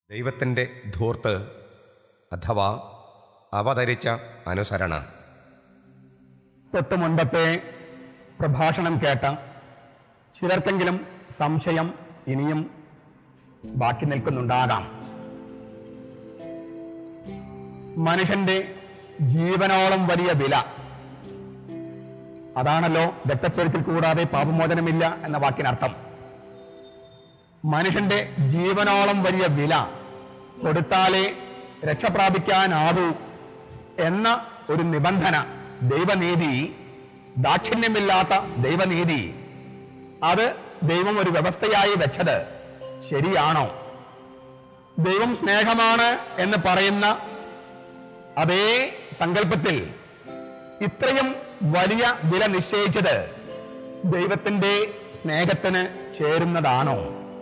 ദൈവത്തിൻ്റെ ധൂർത്ത് അഥവാ അവതരിച്ച അനുസരണ തൊട്ടു മുൻപത്തെ പ്രഭാഷണം കേട്ട ചിലർക്കെങ്കിലും സംശയം ഇനിയും ബാക്കി നിൽക്കുന്നുണ്ടാകാം മനുഷ്യന്റെ ജീവനോളം വലിയ വില അതാണല്ലോ രക്തച്ചൊരിച്ചിൽ കൂടാതെ പാപമോചനമില്ല എന്ന വാക്കിനർത്ഥം മനുഷ്യന്റെ ജീവനോളം വലിയ വില കൊടുത്താലേ രക്ഷ പ്രാപിക്കാനാവൂ എന്ന ഒരു നിബന്ധന ദൈവനീതി ദാക്ഷിണ്യമില്ലാത്ത ദൈവനീതി അത് ദൈവം ഒരു വ്യവസ്ഥയായി വെച്ചത് ശരിയാണോ ദൈവം സ്നേഹമാണ് എന്ന് പറയുന്ന അതേ സങ്കല്പത്തിൽ ഇത്രയും വലിയ വില നിശ്ചയിച്ചത് ദൈവത്തിന്റെ സ്നേഹത്തിന് ചേരുന്നതാണോ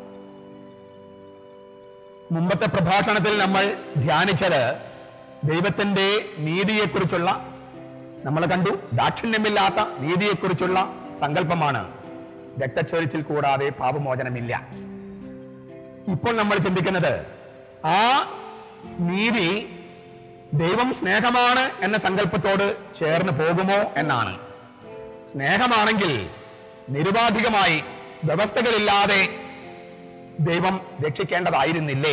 മുമ്പത്തെ പ്രഭാഷണത്തിൽ നമ്മൾ ധ്യാനിച്ചത് ദൈവത്തിന്റെ നീതിയെക്കുറിച്ചുള്ള നമ്മൾ കണ്ടു ദാക്ഷിണ്യമില്ലാത്ത നീതിയെക്കുറിച്ചുള്ള സങ്കല്പമാണ് രക്തച്ചൊരിച്ചിൽ കൂടാതെ പാപമോചനമില്ല ഇപ്പോൾ നമ്മൾ ചിന്തിക്കുന്നത് ആ നീതി ദൈവം സ്നേഹമാണ് എന്ന സങ്കല്പത്തോട് ചേർന്ന് പോകുമോ എന്നാണ് സ്നേഹമാണെങ്കിൽ നിരുപാധികമായി വ്യവസ്ഥകളില്ലാതെ ദൈവം രക്ഷിക്കേണ്ടതായിരുന്നില്ലേ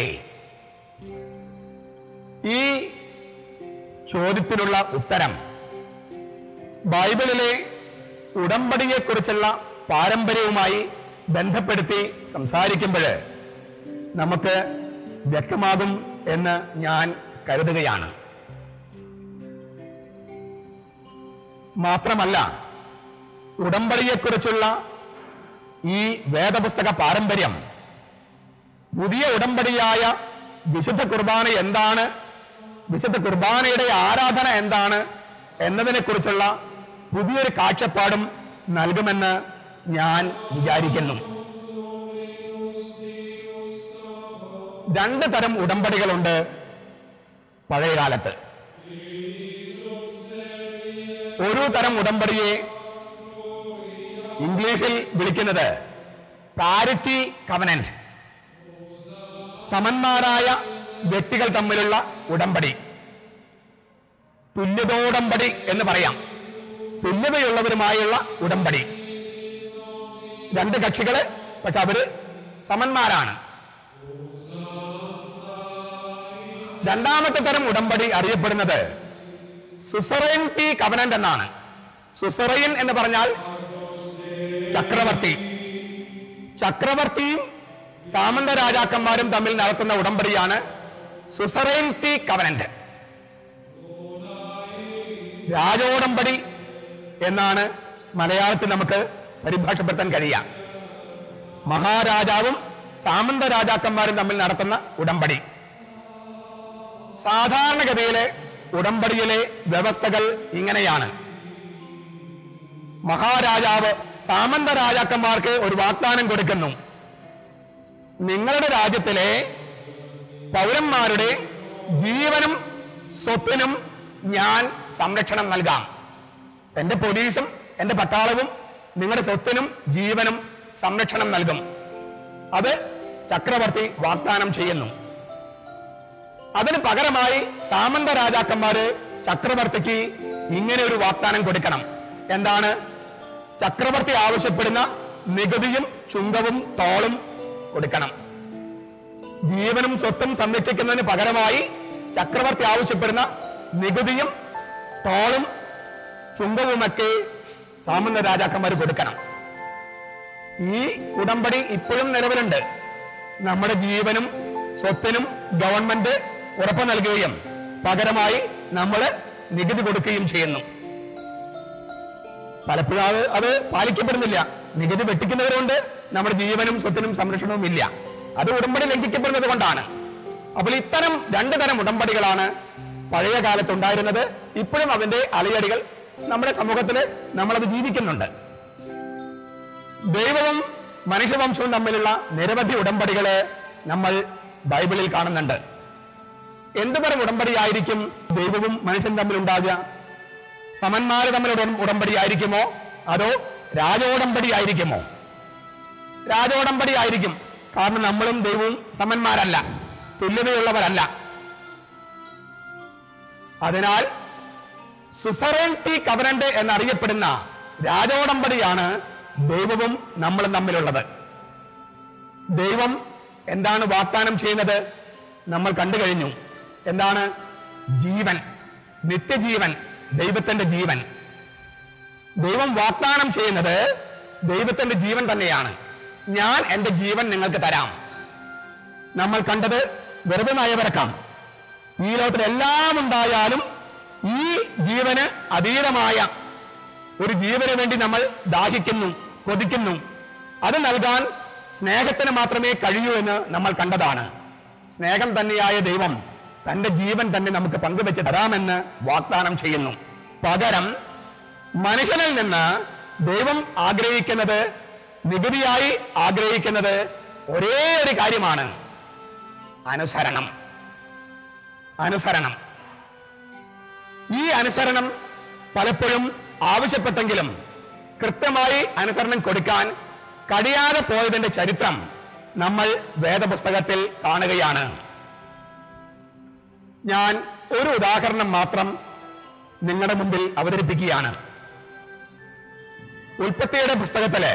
ഈ ചോദ്യത്തിനുള്ള ഉത്തരം ബൈബിളിലെ ഉടമ്പടിയെക്കുറിച്ചുള്ള പാരമ്പര്യവുമായി ബന്ധപ്പെടുത്തി സംസാരിക്കുമ്പോൾ നമുക്ക് വ്യക്തമാകും എന്ന് ഞാൻ കരുതുകയാണ് മാത്രമല്ല ഉടമ്പടിയെക്കുറിച്ചുള്ള ഈ വേദപുസ്തക പാരമ്പര്യം പുതിയ ഉടമ്പടിയായ വിശുദ്ധ കുർബാന എന്താണ് വിശുദ്ധ കുർബാനയുടെ ആരാധന എന്താണ് എന്നതിനെ കുറിച്ചുള്ള പുതിയൊരു കാഴ്ചപ്പാടും നൽകുമെന്ന് ഞാൻ വിചാരിക്കുന്നു രണ്ട് തരം ഉടമ്പടികളുണ്ട് പഴയകാലത്ത് ഒരു തരം ഉടമ്പടിയെ ഇംഗ്ലീഷിൽ വിളിക്കുന്നത് പാരിറ്റി കവനന്റ് സമന്മാരായ വ്യക്തികൾ തമ്മിലുള്ള ഉടമ്പടി തുല്യതോടമ്പടി എന്ന് പറയാം തുല്യതയുള്ളവരുമായുള്ള ഉടമ്പടി രണ്ട് കക്ഷികള് പക്ഷെ അവര് സമന്മാരാണ് രണ്ടാമത്തെ തരം ഉടമ്പടി അറിയപ്പെടുന്നത് സുസറൈൻ പി കവനന്റ് എന്നാണ് സുസറൈൻ എന്ന് പറഞ്ഞാൽ ചക്രവർത്തി ചക്രവർത്തിയും സാമന്ത രാജാക്കന്മാരും തമ്മിൽ നടത്തുന്ന ഉടമ്പടിയാണ് സുസറൈൻ പി കവനന്റ് രാജോടമ്പടി എന്നാണ് മലയാളത്തിൽ നമുക്ക് പരിഭാഷപ്പെടുത്താൻ കഴിയുക മഹാരാജാവും സാമന്ത രാജാക്കന്മാരും തമ്മിൽ നടത്തുന്ന ഉടമ്പടി സാധാരണഗതിയിലെ ഉടമ്പടിയിലെ വ്യവസ്ഥകൾ ഇങ്ങനെയാണ് മഹാരാജാവ് സാമന്ത രാജാക്കന്മാർക്ക് ഒരു വാഗ്ദാനം കൊടുക്കുന്നു നിങ്ങളുടെ രാജ്യത്തിലെ പൗരന്മാരുടെ ജീവനും സ്വത്തിനും ഞാൻ സംരക്ഷണം നൽകാം എന്റെ പോലീസും എന്റെ പട്ടാളവും നിങ്ങളുടെ സ്വത്തിനും ജീവനും സംരക്ഷണം നൽകും അത് ചക്രവർത്തി വാഗ്ദാനം ചെയ്യുന്നു അതിന് പകരമായി സാമന്ത രാജാക്കന്മാര് ചക്രവർത്തിക്ക് ഇങ്ങനെ ഒരു വാഗ്ദാനം കൊടുക്കണം എന്താണ് ചക്രവർത്തി ആവശ്യപ്പെടുന്ന നികുതിയും ചുങ്കവും ടോളും കൊടുക്കണം ജീവനും സ്വത്തും സംരക്ഷിക്കുന്നതിന് പകരമായി ചക്രവർത്തി ആവശ്യപ്പെടുന്ന നികുതിയും ടോളും ചുങ്കവുമൊക്കെ സാമന്ത രാജാക്കന്മാർ കൊടുക്കണം ഈ ഉടമ്പടി ഇപ്പോഴും നിലവിലുണ്ട് നമ്മുടെ ജീവനും സ്വത്തിനും ഗവൺമെന്റ് ഉറപ്പ് നൽകുകയും പകരമായി നമ്മൾ നികുതി കൊടുക്കുകയും ചെയ്യുന്നു പലപ്പോഴും അത് അത് പാലിക്കപ്പെടുന്നില്ല നികുതി വെട്ടിക്കുന്നവരുണ്ട് നമ്മുടെ ജീവനും സ്വത്തിനും സംരക്ഷണവും ഇല്ല അത് ഉടമ്പടി ലംഘിക്കപ്പെടുന്നത് കൊണ്ടാണ് അപ്പോൾ ഇത്തരം രണ്ടു തരം ഉടമ്പടികളാണ് പഴയ കാലത്ത് ഉണ്ടായിരുന്നത് ഇപ്പോഴും അതിന്റെ അലയടികൾ നമ്മുടെ സമൂഹത്തിൽ നമ്മളത് ജീവിക്കുന്നുണ്ട് ദൈവവും മനുഷ്യവംശവും തമ്മിലുള്ള നിരവധി ഉടമ്പടികള് നമ്മൾ ബൈബിളിൽ കാണുന്നുണ്ട് എന്ത് തരം ഉടമ്പടിയായിരിക്കും ദൈവവും മനുഷ്യനും തമ്മിൽ ഉണ്ടാകുക സമന്മാര് തമ്മിൽ ഉടം- ഉടമ്പടി ആയിരിക്കുമോ അതോ രാജോടമ്പടി ആയിരിക്കുമോ രാജോടമ്പടി ആയിരിക്കും കാരണം നമ്മളും ദൈവവും സമന്മാരല്ല തുല്യതയുള്ളവരല്ല അതിനാൽ സുസറൻറ്റി കവനന്റ് എന്നറിയപ്പെടുന്ന രാജോടമ്പടിയാണ് ദൈവവും നമ്മളും തമ്മിലുള്ളത് ദൈവം എന്താണ് വാഗ്ദാനം ചെയ്യുന്നത് നമ്മൾ കണ്ടു കഴിഞ്ഞു എന്താണ് ജീവൻ നിത്യജീവൻ ദൈവത്തിന്റെ ജീവൻ ദൈവം വാഗ്ദാനം ചെയ്യുന്നത് ദൈവത്തിന്റെ ജീവൻ തന്നെയാണ് ഞാൻ എന്റെ ജീവൻ നിങ്ങൾക്ക് തരാം നമ്മൾ കണ്ടത് വെറുതെ നയവരക്കാം ഈ ലോകത്തിൽ എല്ലാം ഉണ്ടായാലും ഈ ജീവന് അതീതമായ ഒരു ജീവന് വേണ്ടി നമ്മൾ ദാഹിക്കുന്നു കൊതിക്കുന്നു അത് നൽകാൻ സ്നേഹത്തിന് മാത്രമേ കഴിയൂ എന്ന് നമ്മൾ കണ്ടതാണ് സ്നേഹം തന്നെയായ ദൈവം തന്റെ ജീവൻ തന്നെ നമുക്ക് പങ്കുവെച്ച് തരാമെന്ന് വാഗ്ദാനം ചെയ്യുന്നു പകരം മനുഷ്യനിൽ നിന്ന് ദൈവം ആഗ്രഹിക്കുന്നത് നികുതിയായി ആഗ്രഹിക്കുന്നത് ഒരേ ഒരു കാര്യമാണ് അനുസരണം അനുസരണം ഈ അനുസരണം പലപ്പോഴും ആവശ്യപ്പെട്ടെങ്കിലും കൃത്യമായി അനുസരണം കൊടുക്കാൻ കഴിയാതെ പോയതിന്റെ ചരിത്രം നമ്മൾ വേദപുസ്തകത്തിൽ കാണുകയാണ് ഞാൻ ഒരു ഉദാഹരണം മാത്രം നിങ്ങളുടെ മുമ്പിൽ അവതരിപ്പിക്കുകയാണ് ഉൽപ്പത്തിയുടെ പുസ്തകത്തിലെ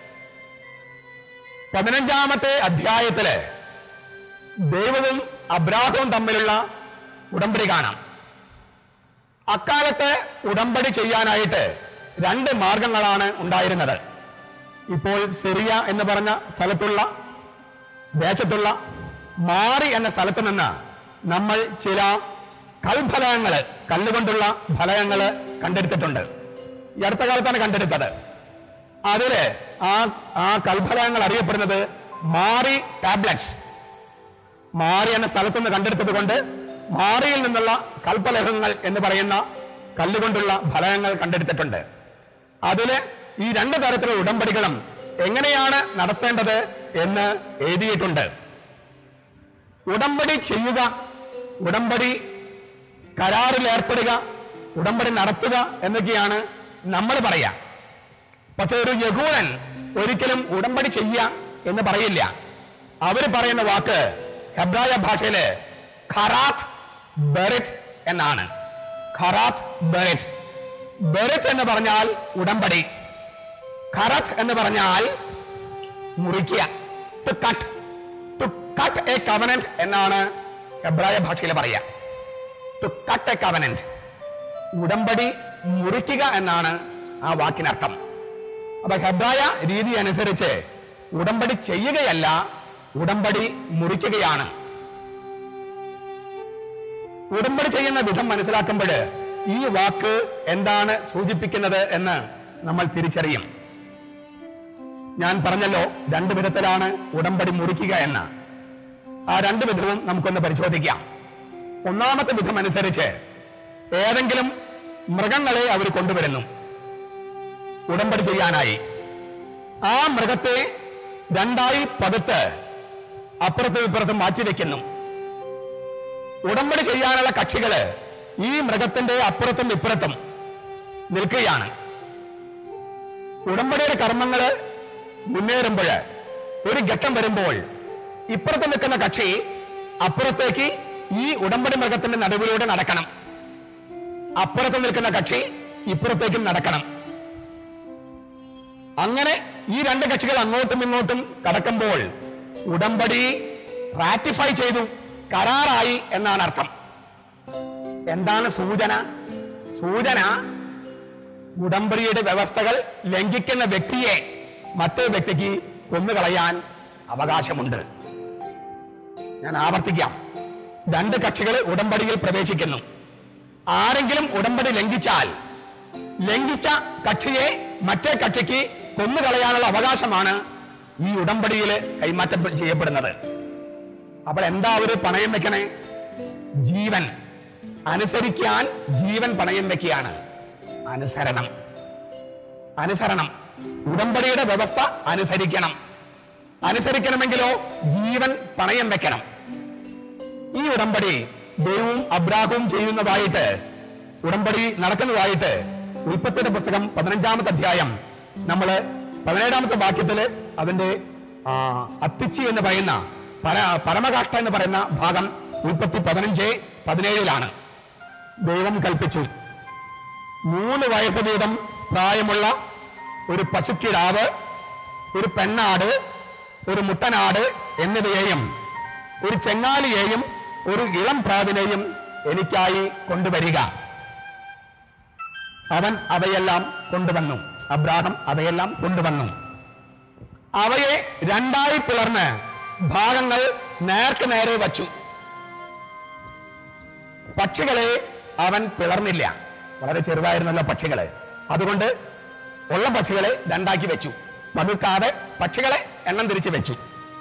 പതിനഞ്ചാമത്തെ അധ്യായത്തില് ദൈവവും അബ്രാഹവും തമ്മിലുള്ള ഉടമ്പടി കാണാം അക്കാലത്ത് ഉടമ്പടി ചെയ്യാനായിട്ട് രണ്ട് മാർഗങ്ങളാണ് ഉണ്ടായിരുന്നത് ഇപ്പോൾ സിറിയ എന്ന് പറഞ്ഞ സ്ഥലത്തുള്ള ദേശത്തുള്ള മാറി എന്ന സ്ഥലത്ത് നിന്ന് നമ്മൾ ചില കൽഫലകങ്ങള് കല്ലുകൊണ്ടുള്ള ഫലകങ്ങള് കണ്ടെടുത്തിട്ടുണ്ട് ഈ അടുത്ത കാലത്താണ് കണ്ടെടുത്തത് അതില് ആ ആ കൽഫലകങ്ങൾ അറിയപ്പെടുന്നത് മാറി ടാബ്ലറ്റ്സ് മാറി എന്ന സ്ഥലത്ത് നിന്ന് കണ്ടെടുത്തത് കൊണ്ട് മാറിയിൽ നിന്നുള്ള കൽപ്പലഹങ്ങൾ എന്ന് പറയുന്ന കല്ലുകൊണ്ടുള്ള ഫലകങ്ങൾ കണ്ടെടുത്തിട്ടുണ്ട് അതില് ഈ രണ്ട് തരത്തിലുള്ള ഉടമ്പടികളും എങ്ങനെയാണ് നടത്തേണ്ടത് എന്ന് എഴുതിയിട്ടുണ്ട് ഉടമ്പടി ചെയ്യുക ഉടമ്പടി കരാറിൽ ഏർപ്പെടുക ഉടമ്പടി നടത്തുക എന്നൊക്കെയാണ് നമ്മൾ പറയാ പക്ഷെ ഒരു യഹൂദൻ ഒരിക്കലും ഉടമ്പടി ചെയ്യുക എന്ന് പറയില്ല അവര് പറയുന്ന വാക്ക് ഹെബ്രായ ഭാഷയില് ഖറാത്ത് ബെറിത് എന്നാണ് ഖറാത്ത് ബെറിത് ബെറിത് എന്ന് പറഞ്ഞാൽ ഉടമ്പടി ഖറത്ത് എന്ന് പറഞ്ഞാൽ മുറിക്കുക to cut to cut a covenant എന്നാണ് ഹെബ്രായ ഭാഷയിൽ പറയുക ടു കട്ട് എ കവനന്റ് ഉടമ്പടി മുറിക്കുക എന്നാണ് ആ വാക്കിനർത്ഥം അപ്പൊ ഹെബ്രായ രീതി അനുസരിച്ച് ഉടമ്പടി ചെയ്യുകയല്ല ഉടമ്പടി മുറിക്കുകയാണ് ഉടമ്പടി ചെയ്യുന്ന വിധം മനസ്സിലാക്കുമ്പോൾ ഈ വാക്ക് എന്താണ് സൂചിപ്പിക്കുന്നത് എന്ന് നമ്മൾ തിരിച്ചറിയും ഞാൻ പറഞ്ഞല്ലോ രണ്ട് വിധത്തിലാണ് ഉടമ്പടി മുറിക്കുക എന്ന് ആ രണ്ട് വിധവും നമുക്കൊന്ന് പരിശോധിക്കാം ഒന്നാമത്തെ വിധം അനുസരിച്ച് ഏതെങ്കിലും മൃഗങ്ങളെ അവർ കൊണ്ടുവരുന്നു ഉടമ്പടി ചെയ്യാനായി ആ മൃഗത്തെ രണ്ടായി പതുത്ത് അപ്പുറത്തും ഇപ്പുറത്തും മാറ്റിവെക്കുന്നു ഉടമ്പടി ചെയ്യാനുള്ള കക്ഷികള് ഈ മൃഗത്തിന്റെ അപ്പുറത്തും ഇപ്പുറത്തും നിൽക്കുകയാണ് ഉടമ്പടിയുടെ കർമ്മങ്ങള് മുന്നേറുമ്പോൾ ഒരു ഘട്ടം വരുമ്പോൾ ഇപ്പുറത്ത് നിൽക്കുന്ന കക്ഷി അപ്പുറത്തേക്ക് ഈ ഉടമ്പടി മൃഗത്തിന്റെ നടുവിലൂടെ നടക്കണം അപ്പുറത്ത് നിൽക്കുന്ന കക്ഷി ഇപ്പുറത്തേക്കും നടക്കണം അങ്ങനെ ഈ രണ്ട് കക്ഷികൾ അങ്ങോട്ടും ഇങ്ങോട്ടും കടക്കുമ്പോൾ ഉടമ്പടി റാറ്റിഫൈ ചെയ്തു കരാറായി എന്നാണ് അർത്ഥം എന്താണ് സൂചന സൂചന ഉടമ്പടിയുടെ വ്യവസ്ഥകൾ ലംഘിക്കുന്ന വ്യക്തിയെ മറ്റൊരു വ്യക്തിക്ക് കൊന്നുകളയാൻ അവകാശമുണ്ട് ഞാൻ ആവർത്തിക്കാം രണ്ട് കക്ഷികൾ ഉടമ്പടിയിൽ പ്രവേശിക്കുന്നു ആരെങ്കിലും ഉടമ്പടി ലംഘിച്ചാൽ ലംഘിച്ച കക്ഷിയെ മറ്റേ കക്ഷിക്ക് കൊന്നുകളയാനുള്ള അവകാശമാണ് ഈ ഉടമ്പടിയിൽ കൈമാറ്റം ചെയ്യപ്പെടുന്നത് അപ്പോൾ എന്താ ഒരു പണയം വെക്കണേ ജീവൻ അനുസരിക്കാൻ ജീവൻ പണയം വെക്കുകയാണ് അനുസരണം അനുസരണം ഉടമ്പടിയുടെ വ്യവസ്ഥ അനുസരിക്കണം അനുസരിക്കണമെങ്കിലോ ജീവൻ പണയം വെക്കണം ഈ ഉടമ്പടി ദൈവവും അബ്രാഹവും ചെയ്യുന്നതായിട്ട് ഉടമ്പടി നടക്കുന്നതായിട്ട് ഉൽപ്പത്തിയുടെ പുസ്തകം പതിനഞ്ചാമത്തെ അധ്യായം നമ്മള് പതിനേഴാമത്തെ വാക്യത്തില് അതിന്റെ ആ, അത്തിച്ചി എന്ന് പറയുന്ന പര പരമകാഷ്ട എന്ന് പറയുന്ന ഭാഗം ഉൽപ്പത്തി പതിനഞ്ച് പതിനേഴിലാണ് ദൈവം കൽപ്പിച്ചു മൂന്ന് വയസ്സ് വീതം പ്രായമുള്ള ഒരു പശുക്കിടാവ് ഒരു പെണ്ണാട് ഒരു മുട്ടനാട് എന്നിവയെയും ഒരു ചെങ്ങാലിയെയും ഒരു ഇളം പ്രാവിനെയും എനിക്കായി കൊണ്ടുവരിക അവൻ അവയെല്ലാം കൊണ്ടുവന്നു അബ്രാഹം അവയെല്ലാം കൊണ്ടുവന്നു അവയെ രണ്ടായി പിളർന്ന് ഭാഗങ്ങൾ നേർക്ക് നേരെ വച്ചു പക്ഷികളെ അവൻ പിളർന്നില്ല വളരെ ചെറുതായിരുന്നല്ലോ പക്ഷികളെ അതുകൊണ്ട് ഉള്ള പക്ഷികളെ രണ്ടാക്കി വെച്ചു പതുക്കാതെ പക്ഷികളെ എണ്ണം തിരിച്ചു വെച്ചു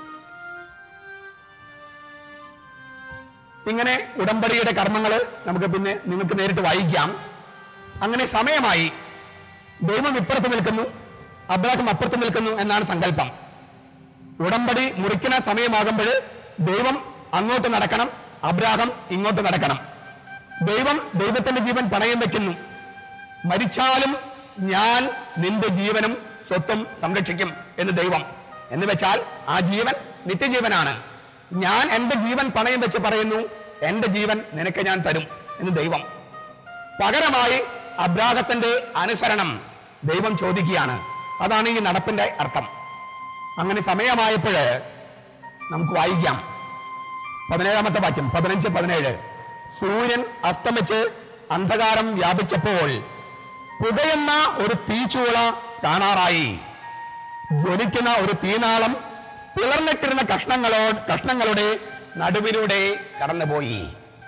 ഇങ്ങനെ ഉടമ്പടിയുടെ കർമ്മങ്ങൾ നമുക്ക് പിന്നെ നിങ്ങൾക്ക് നേരിട്ട് വായിക്കാം അങ്ങനെ സമയമായി ദൈവം ഇപ്പുറത്ത് നിൽക്കുന്നു അബ്രാഹം അപ്പുറത്ത് നിൽക്കുന്നു എന്നാണ് സങ്കല്പം ഉടമ്പടി മുറിക്കുന്ന സമയമാകുമ്പോൾ ദൈവം അങ്ങോട്ട് നടക്കണം അബ്രാഹം ഇങ്ങോട്ട് നടക്കണം ദൈവം ദൈവത്തിന്റെ ജീവൻ പണയം വെക്കുന്നു മരിച്ചാലും ഞാൻ നിന്റെ ജീവനും സ്വത്തും സംരക്ഷിക്കും എന്ന് ദൈവം എന്ന് വെച്ചാൽ ആ ജീവൻ നിത്യജീവനാണ് ഞാൻ എന്റെ ജീവൻ പണയം വെച്ച് പറയുന്നു എന്റെ ജീവൻ നിനക്ക് ഞാൻ തരും എന്ന് ദൈവം പകരമായി അബ്രാഹത്തിന്റെ അനുസരണം ദൈവം ചോദിക്കുകയാണ് അതാണ് ഈ നടപ്പിന്റെ അർത്ഥം അങ്ങനെ സമയമായപ്പോഴ് നമുക്ക് വായിക്കാം പതിനേഴാമത്തെ വാക്യം പതിനഞ്ച് പതിനേഴ് സൂര്യൻ അസ്തമിച്ച് അന്ധകാരം വ്യാപിച്ചപ്പോൾ പുകയുന്ന ഒരു തീച്ചൂള കാണാറായി ജ്വലിക്കുന്ന ഒരു തീനാളം പിളർന്നിട്ടിരുന്ന കഷ്ണങ്ങളോ കഷ്ണങ്ങളുടെ നടുവിലൂടെ കടന്നുപോയി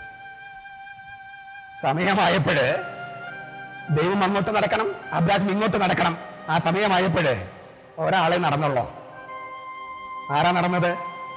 സമയമായപ്പോഴ് ദൈവം അങ്ങോട്ട് നടക്കണം അബ്രാഹിം ഇങ്ങോട്ട് നടക്കണം ആ സമയമായപ്പോഴ് ഒരാളെ നടന്നുള്ളോ ആരാ നടന്നത്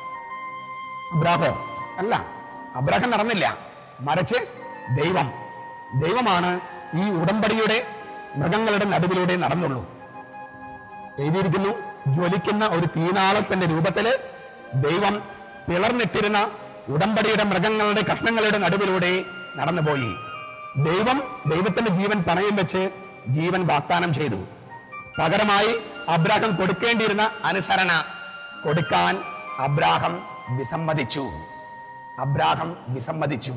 അബ്രാഹോ അല്ല അബ്രാഹം നടന്നില്ല മറിച്ച് ദൈവം ദൈവമാണ് ഈ ഉടമ്പടിയുടെ മൃഗങ്ങളുടെ നടുവിലൂടെ നടന്നുള്ളൂ എഴുതിയിരിക്കുന്നു ജ്വലിക്കുന്ന ഒരു തീനാളത്തിന്റെ രൂപത്തില് ദൈവം പിളർന്നിട്ടിരുന്ന ഉടമ്പടിയുടെ മൃഗങ്ങളുടെ കഷ്ണങ്ങളുടെ നടുവിലൂടെ നടന്നുപോയി ദൈവം ദൈവത്തിന്റെ ജീവൻ പണയം വെച്ച് ജീവൻ വാഗ്ദാനം ചെയ്തു പകരമായി അബ്രാഹം കൊടുക്കേണ്ടിയിരുന്ന അനുസരണ കൊടുക്കാൻ അബ്രാഹം വിസമ്മതിച്ചു അബ്രാഹം വിസമ്മതിച്ചു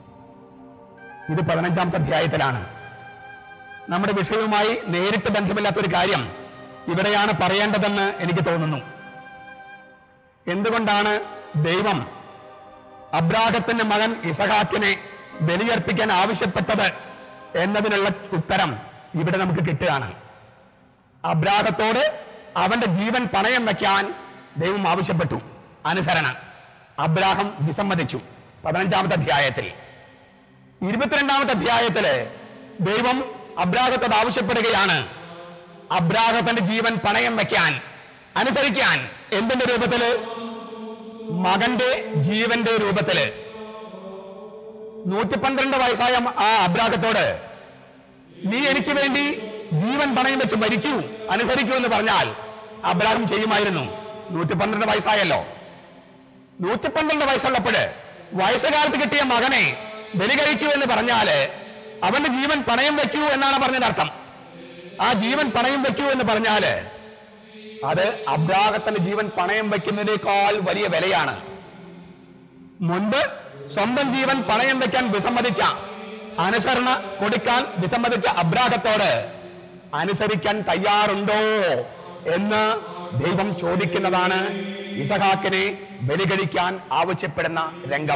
ഇത് പതിനഞ്ചാമത്തെ അധ്യായത്തിലാണ് നമ്മുടെ വിഷയവുമായി നേരിട്ട് ബന്ധമില്ലാത്ത ഒരു കാര്യം ഇവിടെയാണ് പറയേണ്ടതെന്ന് എനിക്ക് തോന്നുന്നു എന്തുകൊണ്ടാണ് ദൈവം അബ്രാഹത്തിന്റെ മകൻ ഇസഹാക്കിനെ ബലിയർപ്പിക്കാൻ ആവശ്യപ്പെട്ടത് എന്നതിനുള്ള ഉത്തരം ഇവിടെ നമുക്ക് കിട്ടുകയാണ് അബ്രാഹത്തോട് അവന്റെ ജീവൻ പണയം വയ്ക്കാൻ ദൈവം ആവശ്യപ്പെട്ടു അനുസരണ അബ്രാഹം വിസമ്മതിച്ചു പതിനഞ്ചാമത്തെ അധ്യായത്തിൽ ഇരുപത്തിരണ്ടാമത്തെ അധ്യായത്തില് ദൈവം അബ്രാഹത്തോട് ആവശ്യപ്പെടുകയാണ് അബ്രാഹത്തിന്റെ ജീവൻ പണയം വയ്ക്കാൻ അനുസരിക്കാൻ എന്തിന്റെ രൂപത്തില് മകന്റെ ജീവന്റെ രൂപത്തില് നൂറ്റി പന്ത്രണ്ട് വയസ്സായ ആ അബ്രാഹത്തോട് നീ എനിക്ക് വേണ്ടി ജീവൻ പണയം വെച്ച് മരിക്കൂ അനുസരിക്കൂ എന്ന് പറഞ്ഞാൽ അബ്രാഹം ചെയ്യുമായിരുന്നു നൂറ്റി പന്ത്രണ്ട് വയസ്സായല്ലോ നൂറ്റി പന്ത്രണ്ട് വയസ്സുള്ളപ്പോഴ് വയസ്സുകാലത്ത് കിട്ടിയ മകനെ ബലി കഴിക്കൂ എന്ന് പറഞ്ഞാല് അവന്റെ ജീവൻ പണയം വെക്കൂ എന്നാണ് പറഞ്ഞതിന്റെ അർത്ഥം ആ ജീവൻ പണയം വെക്കൂ എന്ന് പറഞ്ഞാല് അത് അബ്രാഹത്തിന്റെ ജീവൻ പണയം വെക്കുന്നതിനേക്കാൾ വലിയ വിലയാണ് മുൻപ് സ്വന്തം ജീവൻ പണയം വെക്കാൻ വിസമ്മതിച്ച അനുസരണ കൊടുക്കാൻ വിസമ്മതിച്ച അബ്രാഹത്തോട് അനുസരിക്കാൻ തയ്യാറുണ്ടോ എന്ന് ദൈവം ചോദിക്കുന്നതാണ് ഇസഹാക്കിനെ ബലികഴിക്കാൻ ആവശ്യപ്പെടുന്ന രംഗം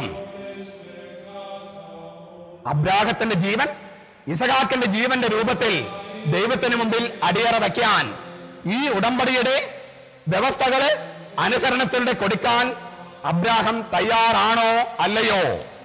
അബ്രാഹത്തിന്റെ ജീവൻ ഇസഹാക്കിന്റെ ജീവന്റെ രൂപത്തിൽ ദൈവത്തിന് മുമ്പിൽ അടിയറ വയ്ക്കാൻ ഈ ഉടമ്പടിയുടെ വ്യവസ്ഥകള് അനുസരണത്തിലൂടെ കൊടുക്കാൻ അബ്രാഹം തയ്യാറാണോ അല്ലയോ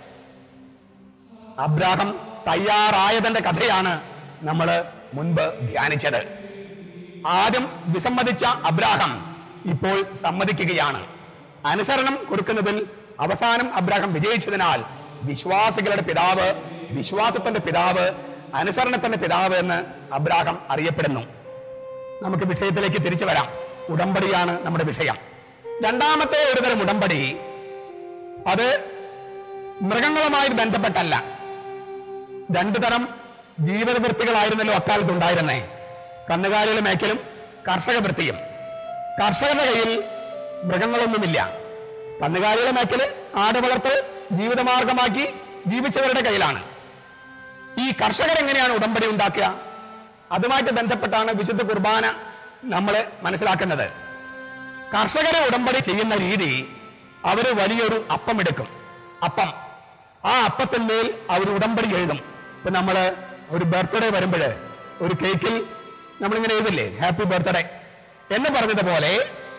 അബ്രാഹം തയ്യാറായതിന്റെ കഥയാണ് നമ്മൾ മുൻപ് ധ്യാനിച്ചത് ആദ്യം വിസമ്മതിച്ച അബ്രാഹം ഇപ്പോൾ സമ്മതിക്കുകയാണ് അനുസരണം കൊടുക്കുന്നതിൽ അവസാനം അബ്രാഹം വിജയിച്ചതിനാൽ വിശ്വാസികളുടെ പിതാവ് വിശ്വാസത്തിന്റെ പിതാവ് അനുസരണത്തിന്റെ പിതാവ് എന്ന് അബ്രാഹം അറിയപ്പെടുന്നു നമുക്ക് വിഷയത്തിലേക്ക് തിരിച്ചു വരാം ഉടമ്പടിയാണ് നമ്മുടെ വിഷയം രണ്ടാമത്തെ ഒരു തരം ഉടമ്പടി അത് മൃഗങ്ങളുമായി ബന്ധപ്പെട്ടല്ല രണ്ടു തരം ജീവിത വൃത്തികളായിരുന്നല്ലോ അക്കാലത്ത് ഉണ്ടായിരുന്നേ കന്നുകാലികളെ മേക്കലും കർഷക വൃത്തിയും കർഷകരുടെ കയ്യിൽ മൃഗങ്ങളൊന്നുമില്ല കന്നുകാലികളെ മേക്കല് ആട് വളർത്തൽ ജീവിതമാർഗമാക്കി ജീവിച്ചവരുടെ കയ്യിലാണ് ഈ കർഷകർ എങ്ങനെയാണ് ഉടമ്പടി ഉണ്ടാക്കുക അതുമായിട്ട് ബന്ധപ്പെട്ടാണ് വിശുദ്ധ കുർബാന നമ്മൾ മനസ്സിലാക്കുന്നത് കർഷകരെ ഉടമ്പടി ചെയ്യുന്ന രീതി അവര് വലിയൊരു അപ്പം എടുക്കും അപ്പം ആ അപ്പത്തിന്മേൽ അവർ ഉടമ്പടി എഴുതും ഇപ്പൊ നമ്മള് ഒരു ബർത്ത്ഡേ വരുമ്പോൾ ഒരു കേക്കിൽ നമ്മളിങ്ങനെ എഴുതില്ലേ ഹാപ്പി ബർത്ത്ഡേ എന്ന് പറഞ്ഞതുപോലെ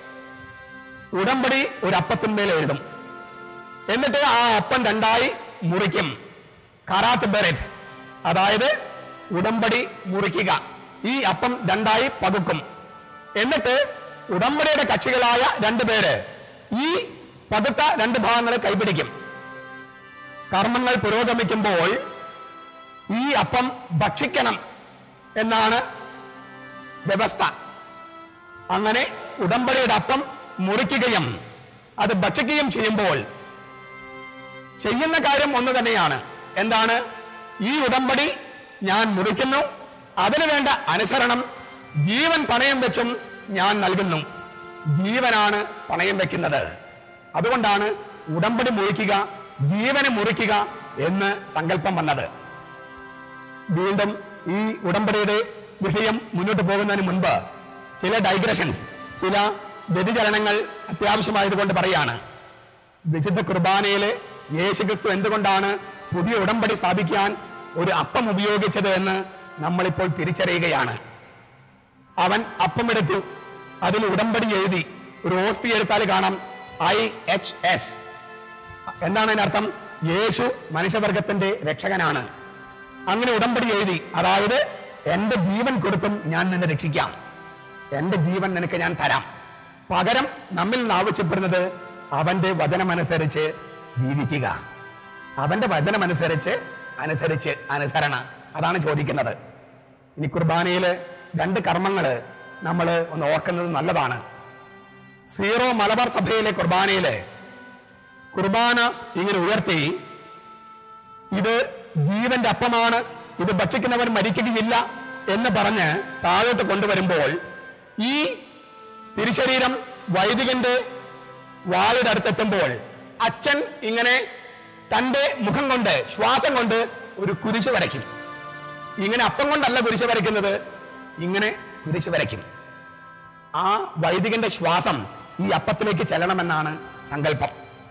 ഉടമ്പടി ഒരു അപ്പത്തിന്മേൽ എഴുതും എന്നിട്ട് ആ അപ്പം രണ്ടായി മുറിക്കും കറാത്ത് ബെററ്റ് അതായത് ഉടമ്പടി മുറിക്കുക ഈ അപ്പം രണ്ടായി പകുക്കും എന്നിട്ട് ഉടമ്പടിയുടെ കക്ഷികളായ രണ്ടുപേര് ഈ പകുത്ത രണ്ട് ഭാഗങ്ങളെ കൈപിടിക്കും കർമ്മങ്ങൾ പുരോഗമിക്കുമ്പോൾ ഈ അപ്പം ഭക്ഷിക്കണം എന്നാണ് വ്യവസ്ഥ അങ്ങനെ ഉടമ്പടിയുടെ അപ്പം മുറിക്കുകയും അത് ഭക്ഷിക്കുകയും ചെയ്യുമ്പോൾ ചെയ്യുന്ന കാര്യം ഒന്ന് തന്നെയാണ് എന്താണ് ഈ ഉടമ്പടി ഞാൻ മുറിക്കുന്നു അതിനു വേണ്ട അനുസരണം ജീവൻ പണയം വെച്ചും ഞാൻ നൽകുന്നു ജീവനാണ് പണയം വെക്കുന്നത് അതുകൊണ്ടാണ് ഉടമ്പടി മുറിക്കുക ജീവനെ മുറിക്കുക എന്ന് സങ്കല്പം വന്നത് വീണ്ടും ഈ ഉടമ്പടിയുടെ വിഷയം മുന്നോട്ട് പോകുന്നതിന് മുൻപ് ചില ഡൈഗ്രഷൻസ് ചില വ്യതിചലനങ്ങൾ അത്യാവശ്യമായതുകൊണ്ട് പറയാണ് വിശുദ്ധ കുർബാനയില് യേശുക്രിസ്തു എന്തുകൊണ്ടാണ് പുതിയ ഉടമ്പടി സ്ഥാപിക്കാൻ ഒരു അപ്പം ഉപയോഗിച്ചത് എന്ന് നമ്മളിപ്പോൾ തിരിച്ചറിയുകയാണ് അവൻ അപ്പമെടുത്തു അതിൽ ഉടമ്പടി എഴുതി ഒരു ഓസ്തി എടുത്താൽ കാണാം ഐ എച്ച് എസ് എന്താണ് അതിനർത്ഥം യേശു മനുഷ്യവർഗത്തിന്റെ രക്ഷകനാണ് അങ്ങനെ ഉടമ്പടി എഴുതി അതായത് എന്റെ ജീവൻ കൊടുത്തും ഞാൻ നിന്നെ രക്ഷിക്കാം എന്റെ ജീവൻ നിനക്ക് ഞാൻ തരാം പകരം നമ്മിൽ നിന്ന് ആവശ്യപ്പെടുന്നത് അവന്റെ വചനമനുസരിച്ച് ജീവിക്കുക അവന്റെ വചനമനുസരിച്ച് അനുസരിച്ച് അനുസരണ അതാണ് ചോദിക്കുന്നത് ഇനി കുർബാനയില് രണ്ട് കർമ്മങ്ങള് നമ്മൾ ഒന്ന് ഓർക്കുന്നത് നല്ലതാണ് സീറോ മലബാർ സഭയിലെ കുർബാനയില് കുർബാന ഇങ്ങനെ ഉയർത്തി ഇത് ജീവന്റെ അപ്പമാണ് ഇത് ഭക്ഷിക്കുന്നവൻ മരിക്കുകയില്ല എന്ന് പറഞ്ഞ് താഴോട്ട് കൊണ്ടുവരുമ്പോൾ ഈ തിരുശരീരം വൈദികന്റെ വായുടെ അടുത്തെത്തുമ്പോൾ അച്ഛൻ ഇങ്ങനെ തന്റെ മുഖം കൊണ്ട് ശ്വാസം കൊണ്ട് ഒരു കുരിശ് വരയ്ക്കും ഇങ്ങനെ അപ്പം കൊണ്ടല്ല കുരിശ് വരയ്ക്കുന്നത് ഇങ്ങനെ കുരിശ് വരയ്ക്കും ആ വൈദികന്റെ ശ്വാസം ഈ അപ്പത്തിലേക്ക് ചെല്ലണമെന്നാണ് സങ്കല്പം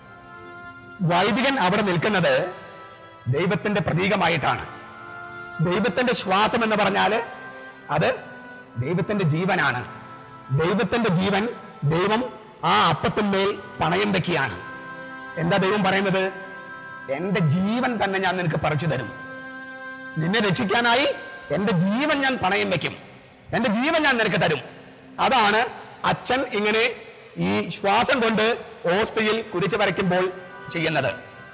വൈദികൻ അവിടെ നിൽക്കുന്നത് ദൈവത്തിന്റെ പ്രതീകമായിട്ടാണ് ദൈവത്തിന്റെ ശ്വാസം എന്ന് പറഞ്ഞാൽ അത് ദൈവത്തിന്റെ ജീവനാണ് ദൈവത്തിന്റെ ജീവൻ ദൈവം ആ അപ്പത്തിന്മേൽ പണയം വെക്കുകയാണ് എന്താ ദൈവം പറയുന്നത് എന്റെ ജീവൻ തന്നെ ഞാൻ നിനക്ക് പറിച്ചു തരും നിന്നെ രക്ഷിക്കാനായി എന്റെ ജീവൻ ഞാൻ പണയം വെക്കും എന്റെ ജീവൻ ഞാൻ നിനക്ക് തരും അതാണ് അച്ഛൻ ഇങ്ങനെ ഈ ശ്വാസം കൊണ്ട് ഓസ്തിയിൽ കുരിച്ചു വരയ്ക്കുമ്പോൾ ചെയ്യുന്നത്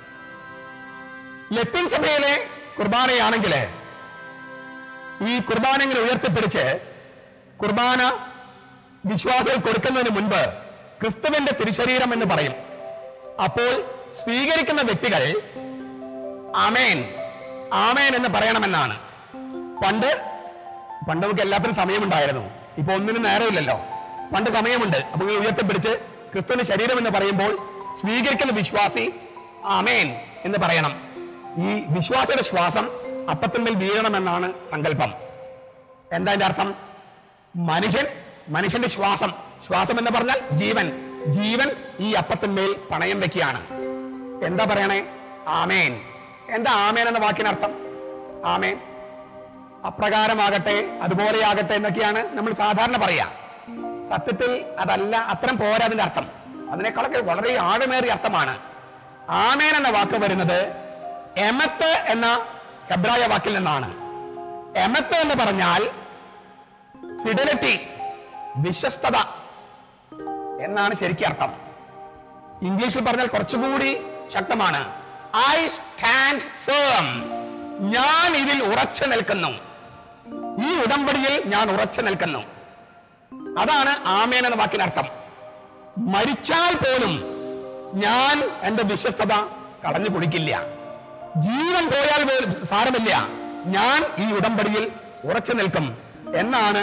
ലത്തീൻ സഭയിലെ കുർബാനയാണെങ്കിൽ ഈ കുർബാന ഇങ്ങനെ ഉയർത്തിപ്പിടിച്ച് കുർബാന വിശ്വാസികൾ കൊടുക്കുന്നതിന് മുൻപ് ക്രിസ്തുവിന്റെ തിരുശരീരം എന്ന് പറയും അപ്പോൾ സ്വീകരിക്കുന്ന വ്യക്തികൾ ആമേൻ ആമേൻ എന്ന് പറയണമെന്നാണ് പണ്ട് പണ്ട് നമുക്ക് എല്ലാത്തിനും സമയമുണ്ടായിരുന്നു ഇപ്പൊ ഒന്നിനും നേരമില്ലല്ലോ പണ്ട് സമയമുണ്ട് അപ്പൊ ഇങ്ങനെ ഉയർത്തിപ്പിടിച്ച് ക്രിസ്തുവിന്റെ ശരീരം എന്ന് പറയുമ്പോൾ സ്വീകരിക്കുന്ന വിശ്വാസി ആമേൻ എന്ന് പറയണം ഈ വിശ്വാസിയുടെ ശ്വാസം അപ്പത്തിന്മേൽ വീഴണമെന്നാണ് സങ്കല്പം എന്താ അതിന്റെ അർത്ഥം മനുഷ്യൻ മനുഷ്യന്റെ ശ്വാസം ശ്വാസം എന്ന് പറഞ്ഞാൽ ജീവൻ ജീവൻ ഈ അപ്പത്തിന്മേൽ പണയം വെക്കുകയാണ് എന്താ പറയണേ ആമേൻ എന്താ ആമേൻ എന്ന വാക്കിനർത്ഥം ആമേൻ അപ്രകാരമാകട്ടെ അതുപോലെയാകട്ടെ എന്നൊക്കെയാണ് നമ്മൾ സാധാരണ പറയാ സത്യത്തിൽ അതല്ല അത്തരം പോരാ അതിന്റെ അർത്ഥം അതിനേക്കാളൊക്കെ വളരെ ആഴമേറിയ അർത്ഥമാണ് ആമേൻ എന്ന വാക്ക് വരുന്നത് എമത്ത് എന്ന ഹെബ്രായ വാക്കിൽ നിന്നാണ് എമത്ത് എന്ന് പറഞ്ഞാൽ ഫിഡലിറ്റി വിശ്വസ്തത എന്നാണ് ശരിക്കും അർത്ഥം ഇംഗ്ലീഷിൽ പറഞ്ഞാൽ കുറച്ചുകൂടി ശക്തമാണ് ഐ സ്റ്റാൻഡ് ഫേം ഞാൻ ഇതിൽ ഉറച്ചു നിൽക്കുന്നു ഈ ഉടമ്പടിയിൽ ഞാൻ ഉറച്ചു നിൽക്കുന്നു അതാണ് ആമേൻ എന്ന വാക്കിനർത്ഥം മരിച്ചാൽ പോലും ഞാൻ എന്റെ വിശ്വസ്തത കളഞ്ഞു കുടിക്കില്ല ജീവൻ പോയാൽ പോലും സാരമില്ല ഞാൻ ഈ ഉടമ്പടിയിൽ ഉറച്ചു നിൽക്കും എന്നാണ്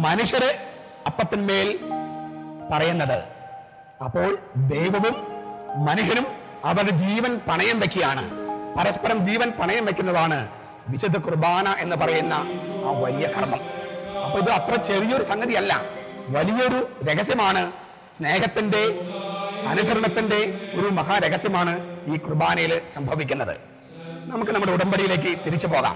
മനുഷ്യരെ അപ്പത്തിന്മേൽ പറയുന്നത് അപ്പോൾ ദൈവവും മനുഷ്യനും അവരുടെ ജീവൻ പണയം വെക്കുകയാണ് പരസ്പരം ജീവൻ പണയം വെക്കുന്നതാണ് വിശുദ്ധ കുർബാന എന്ന് പറയുന്ന ആ വലിയ കർമ്മം അപ്പൊ ഇത് അത്ര ചെറിയൊരു സംഗതിയല്ല വലിയൊരു രഹസ്യമാണ് സ്നേഹത്തിന്റെ അനുസരണത്തിന്റെ ഒരു മഹാരഹസ്യമാണ് ഈ കുർബാനയിൽ സംഭവിക്കുന്നത് നമുക്ക് നമ്മുടെ ഉടമ്പടിയിലേക്ക് തിരിച്ചു പോകാം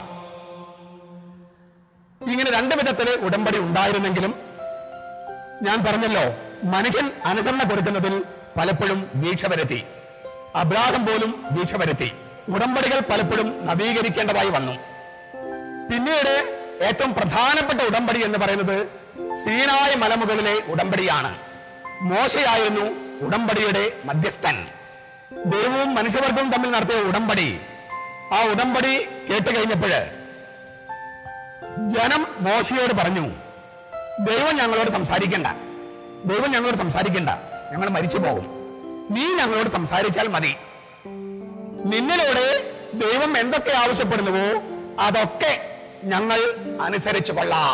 ഇങ്ങനെ രണ്ട് വിധത്തില് ഉടമ്പടി ഉണ്ടായിരുന്നെങ്കിലും ഞാൻ പറഞ്ഞല്ലോ മനുഷ്യൻ അനുസരണ കൊടുക്കുന്നതിൽ പലപ്പോഴും വീഴ്ച വരുത്തി അബ്രാഹം പോലും വീഴ്ച വരുത്തി ഉടമ്പടികൾ പലപ്പോഴും നവീകരിക്കേണ്ടതായി വന്നു പിന്നീട് ഏറ്റവും പ്രധാനപ്പെട്ട ഉടമ്പടി എന്ന് പറയുന്നത് സീനായ മലമുകളിലെ ഉടമ്പടിയാണ് മോശയായിരുന്നു ഉടമ്പടിയുടെ മധ്യസ്ഥൻ ദൈവവും മനുഷ്യവർഗവും തമ്മിൽ നടത്തിയ ഉടമ്പടി ആ ഉടമ്പടി കേട്ട് കഴിഞ്ഞപ്പോഴ് ജനം മോശയോട് പറഞ്ഞു ദൈവം ഞങ്ങളോട് സംസാരിക്കണ്ട ദൈവം ഞങ്ങളോട് സംസാരിക്കണ്ട ഞങ്ങൾ മരിച്ചു പോകും നീ ഞങ്ങളോട് സംസാരിച്ചാൽ മതി നിന്നിലൂടെ ദൈവം എന്തൊക്കെ ആവശ്യപ്പെടുന്നുവോ അതൊക്കെ ഞങ്ങൾ അനുസരിച്ചു കൊള്ളാം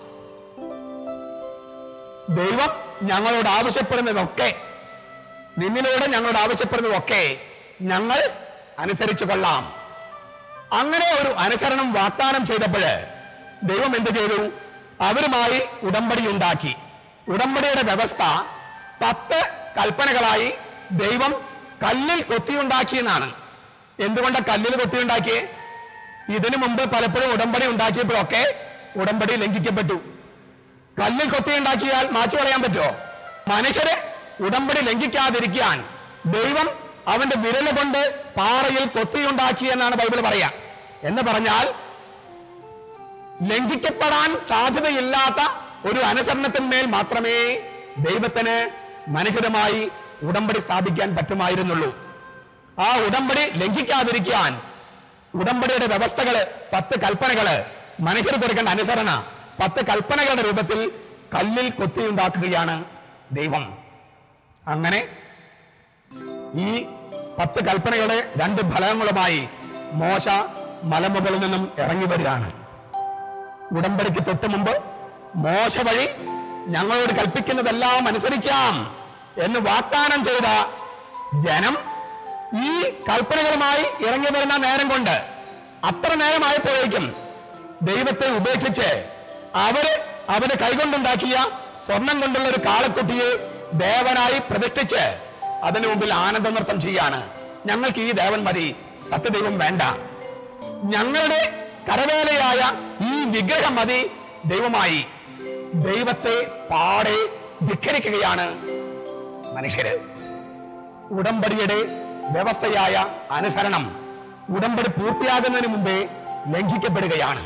ദൈവം ഞങ്ങളോട് ആവശ്യപ്പെടുന്നതൊക്കെ നിന്നിലൂടെ ഞങ്ങളോട് ആവശ്യപ്പെടുന്നതൊക്കെ ഞങ്ങൾ അനുസരിച്ചു കൊള്ളാം അങ്ങനെ ഒരു അനുസരണം വാഗ്ദാനം ചെയ്തപ്പോഴ് ദൈവം എന്ത് ചെയ്തു അവരുമായി ഉടമ്പടി ഉണ്ടാക്കി ഉടമ്പടിയുടെ വ്യവസ്ഥ പത്ത് കൽപ്പനകളായി ദൈവം കല്ലിൽ കൊത്തിയുണ്ടാക്കിയെന്നാണ് എന്തുകൊണ്ട് കല്ലിൽ കൊത്തിയുണ്ടാക്കിയേ ഇതിനു മുമ്പ് പലപ്പോഴും ഉടമ്പടി ഉണ്ടാക്കിയപ്പോഴൊക്കെ ഉടമ്പടി ലംഘിക്കപ്പെട്ടു കല്ലിൽ കൊത്തിയുണ്ടാക്കിയാൽ മാച്ചു കളയാൻ പറ്റുമോ മനുഷ്യരെ ഉടമ്പടി ലംഘിക്കാതിരിക്കാൻ ദൈവം അവന്റെ വിരല് കൊണ്ട് പാറയിൽ കൊത്തിയുണ്ടാക്കി എന്നാണ് ബൈബിൾ പറയാ എന്ന് പറഞ്ഞാൽ ലംഘിക്കപ്പെടാൻ സാധ്യതയില്ലാത്ത ഒരു അനുസരണത്തിന്മേൽ മാത്രമേ ദൈവത്തിന് മനുഷ്യരുമായി ഉടമ്പടി സ്ഥാപിക്കാൻ പറ്റുമായിരുന്നുള്ളൂ ആ ഉടമ്പടി ലംഘിക്കാതിരിക്കാൻ ഉടമ്പടിയുടെ വ്യവസ്ഥകള് പത്ത് കൽപ്പനകള് മനുഷ്യർ കൊടുക്കേണ്ട അനുസരണ പത്ത് കൽപ്പനകളുടെ രൂപത്തിൽ കല്ലിൽ കൊത്തിയുണ്ടാക്കുകയാണ് ദൈവം അങ്ങനെ ഈ പത്ത് കൽപ്പനയുടെ രണ്ട് ഫലങ്ങളുമായി മോശ മലമുകളിൽ നിന്നും ഇറങ്ങി വരികയാണ് ഉടമ്പടിക്ക് തൊട്ട് മുമ്പ് മോശ വഴി ഞങ്ങളോട് കൽപ്പിക്കുന്നതെല്ലാം അനുസരിക്കാം എന്ന് വാഗ്ദാനം ചെയ്ത ജനം ഈ കൽപ്പനകളുമായി ഇറങ്ങി വരുന്ന നേരം കൊണ്ട് അത്ര നേരമായപ്പോഴേക്കും ദൈവത്തെ ഉപേക്ഷിച്ച് അവര് അവര് കൈകൊണ്ടുണ്ടാക്കിയ സ്വർണം കൊണ്ടുള്ള ഒരു കാളക്കുട്ടിയെ ദേവനായി പ്രതിഷ്ഠിച്ച് അതിനു മുമ്പിൽ ആനന്ദ നൃത്തം ചെയ്യാണ് ഞങ്ങൾക്ക് ഈ ദേവൻ മതി സത്യദൈവം വേണ്ട ഞങ്ങളുടെ കരവേലയായ ഈ വിഗ്രഹം മതി ദൈവമായി ദൈവത്തെ പാടെ ധിക്കരിക്കുകയാണ് മനുഷ്യര് ഉടമ്പടിയുടെ വ്യവസ്ഥയായ അനുസരണം ഉടമ്പടി പൂർത്തിയാകുന്നതിന് മുമ്പേ ലംഘിക്കപ്പെടുകയാണ്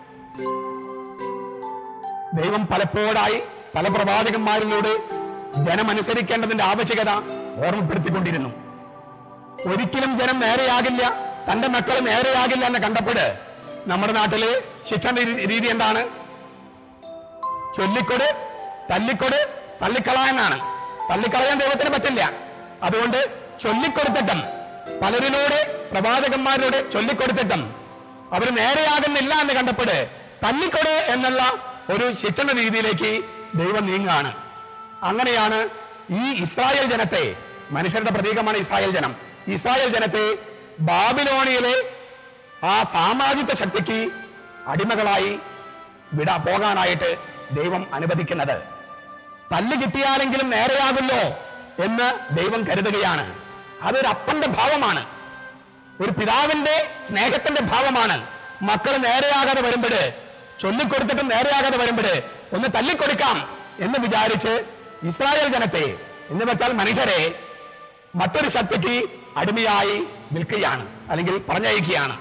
ദൈവം പലപ്പോഴായി പല പ്രവാചകന്മാരിലൂടെ ജനമനുസരിക്കേണ്ടതിന്റെ ആവശ്യകത ഓർമ്മപ്പെടുത്തിക്കൊണ്ടിരുന്നു ഒരിക്കലും ജനം നേരെയാകില്ല തന്റെ മക്കൾ നേരെയാകില്ല എന്ന് കണ്ടപ്പോഴ് നമ്മുടെ നാട്ടിലെ ശിക്ഷ രീതി- രീതി എന്താണ് ചൊല്ലിക്കൊട് തല്ലിക്കൊട് തള്ളിക്കള എന്നാണ് തള്ളിക്കളയാൻ ദൈവത്തിന് പറ്റില്ല അതുകൊണ്ട് ചൊല്ലിക്കൊടുത്തിട്ടും പലരിലൂടെ പ്രവാചകന്മാരിലൂടെ ചൊല്ലിക്കൊടുത്തിട്ടും അവർ നേരെയാകുന്നില്ല എന്ന് കണ്ടപ്പോഴ് തല്ലിക്കൊട് എന്നുള്ള ഒരു ശിക്ഷണ രീതിയിലേക്ക് ദൈവം നീങ്ങുകയാണ് അങ്ങനെയാണ് ഈ ഇസ്രായേൽ ജനത്തെ മനുഷ്യരുടെ പ്രതീകമാണ് ഇസ്രായേൽ ജനം ഇസ്രായേൽ ജനത്തെ ബാബിലോണിയിലെ ആ സാമാജിക ശക്തിക്ക് അടിമകളായി വിട പോകാനായിട്ട് ദൈവം അനുവദിക്കുന്നത് തല്ല് കിട്ടിയാലെങ്കിലും നേരെയാകുമല്ലോ എന്ന് ദൈവം കരുതുകയാണ് അതൊരു അപ്പന്റെ ഭാവമാണ് ഒരു പിതാവിന്റെ സ്നേഹത്തിന്റെ ഭാവമാണ് മക്കൾ നേരെയാകാതെ വരുമ്പോഴ് ചൊല്ലിക്കൊടുത്തിട്ടും നേരെയാകാതെ വരുമ്പോഴ് ഒന്ന് തല്ലിക്കൊടുക്കാം എന്ന് വിചാരിച്ച് ഇസ്രായേൽ ജനത്തെ എന്ന് വെച്ചാൽ മനുഷ്യരെ മറ്റൊരു ശക്തിക്ക് അടിമയായി നിൽക്കുകയാണ് അല്ലെങ്കിൽ പറഞ്ഞയക്കുകയാണ്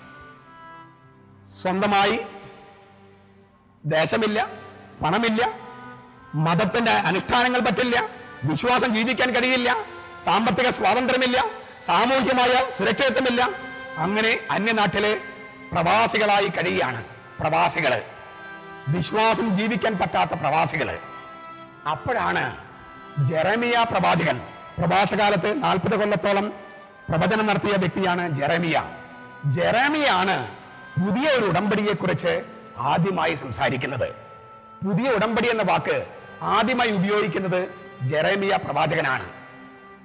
സ്വന്തമായി ദേശമില്ല പണമില്ല മതത്തിന്റെ അനുഷ്ഠാനങ്ങൾ പറ്റില്ല വിശ്വാസം ജീവിക്കാൻ കഴിയില്ല സാമ്പത്തിക സ്വാതന്ത്ര്യമില്ല സാമൂഹ്യമായ സുരക്ഷിതത്വമില്ല അങ്ങനെ അന്യനാട്ടിലെ പ്രവാസികളായി കഴിയുകയാണ് പ്രവാസികള് വിശ്വാസം ജീവിക്കാൻ പറ്റാത്ത പ്രവാസികള് അപ്പോഴാണ് ജെറമിയ പ്രവാചകൻ പ്രവാസകാലത്ത് നാൽപ്പത് കൊല്ലത്തോളം പ്രവചനം നടത്തിയ വ്യക്തിയാണ് ജെറമിയ ജെറമിയാണ് പുതിയ ഒരു ഉടമ്പടിയെ കുറിച്ച് ആദ്യമായി സംസാരിക്കുന്നത് പുതിയ ഉടമ്പടി എന്ന വാക്ക് ആദ്യമായി ഉപയോഗിക്കുന്നത് ജെറമിയ പ്രവാചകനാണ്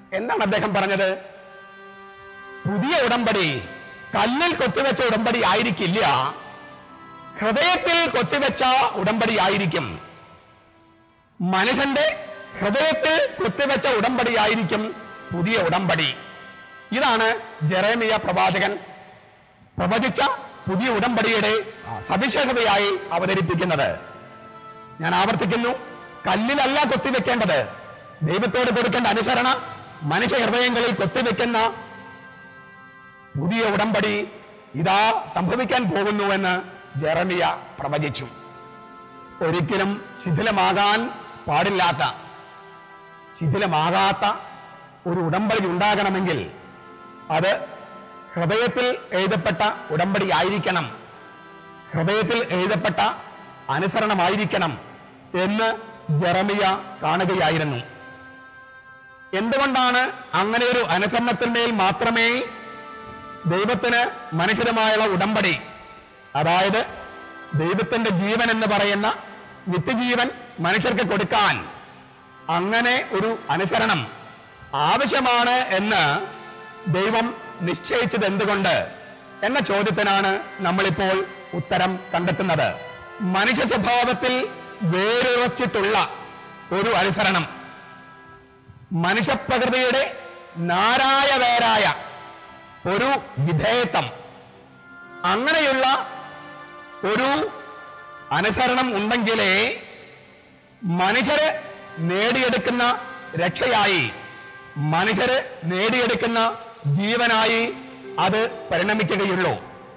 എന്താണ് അദ്ദേഹം പറഞ്ഞത് പുതിയ ഉടമ്പടി കല്ലിൽ കൊത്തിവെച്ച ഉടമ്പടി ആയിരിക്കില്ല ഹൃദയത്തിൽ കൊത്തിവെച്ച ഉടമ്പടി ആയിരിക്കും മനുഷ്യന്റെ ഹൃദയത്തിൽ കുത്തിവെച്ച ഉടമ്പടി ആയിരിക്കും പുതിയ ഉടമ്പടി ഇതാണ് ജെറേമിയ പ്രവാചകൻ പ്രവചിച്ച പുതിയ ഉടമ്പടിയുടെ സവിശേഷതയായി അവതരിപ്പിക്കുന്നത് ഞാൻ ആവർത്തിക്കുന്നു കല്ലിലല്ല കൊത്തിവെക്കേണ്ടത് ദൈവത്തോട് കൊടുക്കേണ്ട അനുസരണ മനുഷ്യ ഹൃദയങ്ങളിൽ കൊത്തിവെക്കുന്ന പുതിയ ഉടമ്പടി ഇതാ സംഭവിക്കാൻ പോകുന്നുവെന്ന് ജെറമിയ പ്രവചിച്ചു ഒരിക്കലും ശിഥിലമാകാൻ പാടില്ലാത്ത ശിഥിലമാകാത്ത ഒരു ഉടമ്പടി ഉണ്ടാകണമെങ്കിൽ അത് ഹൃദയത്തിൽ എഴുതപ്പെട്ട ഉടമ്പടി ആയിരിക്കണം ഹൃദയത്തിൽ എഴുതപ്പെട്ട അനുസരണമായിരിക്കണം എന്ന് ജെറമിയ കാണുകയായിരുന്നു എന്തുകൊണ്ടാണ് അങ്ങനെ ഒരു അനുസരണത്തിന്മേൽ മാത്രമേ ദൈവത്തിന് മനുഷ്യരുമായുള്ള ഉടമ്പടി അതായത് ദൈവത്തിന്റെ ജീവൻ എന്ന് പറയുന്ന നിത്യജീവൻ മനുഷ്യർക്ക് കൊടുക്കാൻ അങ്ങനെ ഒരു അനുസരണം ആവശ്യമാണ് എന്ന് ദൈവം നിശ്ചയിച്ചത് എന്തുകൊണ്ട് എന്ന ചോദ്യത്തിനാണ് നമ്മളിപ്പോൾ ഉത്തരം കണ്ടെത്തുന്നത് മനുഷ്യ സ്വഭാവത്തിൽ വേരുറച്ചിട്ടുള്ള ഒരു അനുസരണം മനുഷ്യപ്രകൃതിയുടെ നാരായ വേരായ ഒരു വിധേയത്വം അങ്ങനെയുള്ള ഒരു അനുസരണം ഉണ്ടെങ്കിലേ മനുഷ്യര് നേടിയെടുക്കുന്ന രക്ഷയായി മനുഷ്യര് നേടിയെടുക്കുന്ന ജീവനായി അത് പരിണമിക്കുകയുള്ളൂ